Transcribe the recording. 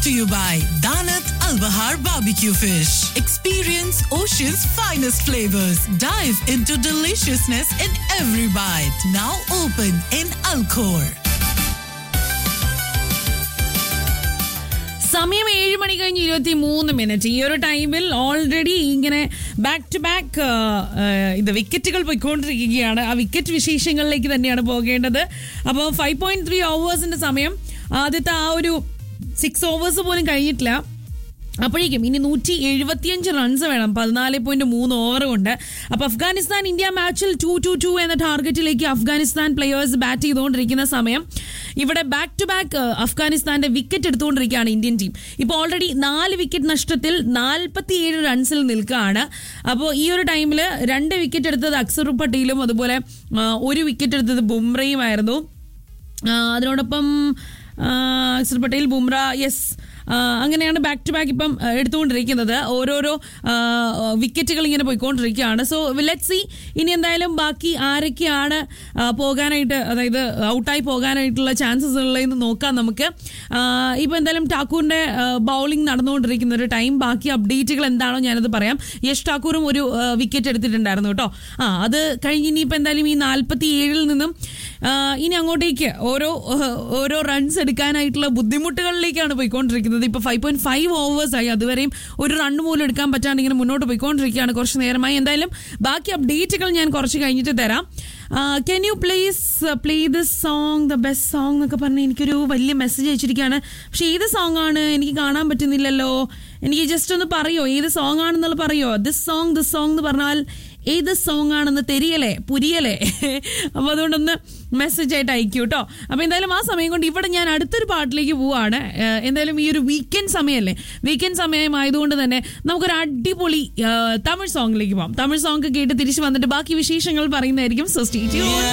to you by Danat Al Bahar Barbecue Fish. Experience Ocean's finest flavors. Dive into deliciousness in every bite. Now open in Alcor. സമയം ഏഴ് മണി കഴിഞ്ഞ് ഇരുപത്തി മൂന്ന് minute ഈ ഒരു ടൈമിൽ ഓൾറെഡി ഇങ്ങനെ ബാക്ക് ടു ബാക്ക് ഇത് വിക്കറ്റുകൾ പോയിക്കൊണ്ടിരിക്കുകയാണ് ആ വിക്കറ്റ് വിശേഷങ്ങളിലേക്ക് തന്നെയാണ് പോകേണ്ടത് അപ്പോൾ ഫൈവ് പോയിന്റ് ത്രീ ഓവേഴ്സിന്റെ സമയം ആദ്യത്തെ ആ ഒരു സിക്സ് ഓവേഴ്സ് പോലും കഴിഞ്ഞിട്ടില്ല അപ്പോഴേക്കും ഇനി നൂറ്റി എഴുപത്തിയഞ്ച് റൺസ് വേണം പതിനാല് പോയിന്റ് മൂന്ന് ഓവർ കൊണ്ട് അപ്പോൾ അഫ്ഗാനിസ്ഥാൻ ഇന്ത്യ മാച്ചിൽ ടു ടു ടു എന്ന ടാർഗറ്റിലേക്ക് അഫ്ഗാനിസ്ഥാൻ പ്ലെയേഴ്സ് ബാറ്റ് ചെയ്തുകൊണ്ടിരിക്കുന്ന സമയം ഇവിടെ ബാക്ക് ടു ബാക്ക് അഫ്ഗാനിസ്ഥാന്റെ വിക്കറ്റ് എടുത്തുകൊണ്ടിരിക്കുകയാണ് ഇന്ത്യൻ ടീം ഇപ്പോൾ ഓൾറെഡി നാല് വിക്കറ്റ് നഷ്ടത്തിൽ നാൽപ്പത്തിയേഴ് റൺസിൽ നിൽക്കുകയാണ് അപ്പോൾ ഈ ഒരു ടൈമിൽ രണ്ട് വിക്കറ്റ് എടുത്തത് അക്സർ പട്ടേലും അതുപോലെ ആ, ഒരു വിക്കറ്റ് എടുത്തത് ബുംറയുമായിരുന്നു ആ, അതിനോടൊപ്പം ആ, അക്സർ പട്ടേൽ ബുംറ യെസ് അങ്ങനെയാണ് ബാക്ക് ടു ബാക്ക് ഇപ്പം ആ, എടുത്തുകൊണ്ടിരിക്കുന്നത് ഓരോരോ ആ, വിക്കറ്റുകൾ ഇങ്ങനെ പോയിക്കൊണ്ടിരിക്കുകയാണ് സോ ലെറ്റ് സി ഇനി എന്തായാലും ബാക്കി ആരൊക്കെയാണ് ആ, പോകാനായിട്ട് അതായത് ഔട്ടായി പോകാനായിട്ടുള്ള ചാൻസസ് ഉള്ളതെന്ന് നോക്കാം നമുക്ക് ആ, ഇപ്പം എന്തായാലും ടാക്കൂറിന്റെ ബൗളിംഗ് നടന്നുകൊണ്ടിരിക്കുന്ന ഒരു ടൈം ബാക്കി അപ്ഡേറ്റുകൾ എന്താണോ ഞാനത് പറയാം യശ് ഠാക്കൂറും ഒരു വിക്കറ്റ് എടുത്തിട്ടുണ്ടായിരുന്നു കേട്ടോ ആ അത് കഴിഞ്ഞ് ഇനിയിപ്പോൾ എന്തായാലും ഈ നാൽപ്പത്തി ഏഴിൽ നിന്നും ആ, ഇനി അങ്ങോട്ടേക്ക് ഓരോ ആ, ഓരോ റൺസ് എടുക്കാനായിട്ടുള്ള ബുദ്ധിമുട്ടുകളിലേക്കാണ് പോയിക്കൊണ്ടിരിക്കുന്നത് ഇപ്പോൾ ഫൈവ് പോയിന്റ് ഫൈവ് ഓവേഴ്സ് ആയി അതുവരെയും ഒരു റൺ പോലും എടുക്കാൻ പറ്റാണ്ട് ഇങ്ങനെ മുന്നോട്ട് പോയിക്കൊണ്ടിരിക്കുകയാണ് കുറച്ച് നേരമായി എന്തായാലും ബാക്കി അപ്ഡേറ്റുകൾ ഞാൻ കുറച്ച് കഴിഞ്ഞിട്ട് തരാം can you please play this song the best song എന്നൊക്കെ പറഞ്ഞ് എനിക്കൊരു വലിയ മെസ്സേജ് അയച്ചിരിക്കുകയാണ് പക്ഷെ ഏത് സോങ് ആണ് എനിക്ക് കാണാൻ പറ്റുന്നില്ലല്ലോ എനിക്ക് ജസ്റ്റ് ഒന്ന് പറയോ ഏത് സോങ് ആണെന്നുള്ള പറയോ ദിസ് സോങ് ദിസ് സോങ് എന്ന് പറഞ്ഞാൽ ഏത് സോങ് ആണെന്ന് തെരിയലേ പുരിയലേ അപ്പോൾ അതുകൊണ്ടൊന്ന് മെസ്സേജ് ആയിട്ട് അയക്കൂ കേട്ടോ അപ്പോൾ എന്തായാലും ആ സമയം കൊണ്ട് ഇവിടെ ഞാൻ അടുത്തൊരു പാട്ടിലേക്ക് പോവാണ് ഏഹ് എന്തായാലും ഈ ഒരു വീക്കെൻഡ് സമയമല്ലേ വീക്കെൻഡ് സമയമായതുകൊണ്ട് തന്നെ നമുക്കൊരു അടിപൊളി ഏഹ് തമിഴ് സോങ്ങിലേക്ക് പോകാം തമിഴ് സോങ് കേട്ട് തിരിച്ച് വന്നിട്ട് ബാക്കി വിശേഷങ്ങൾ പറയുന്നതായിരിക്കും സോ സ്റ്റേ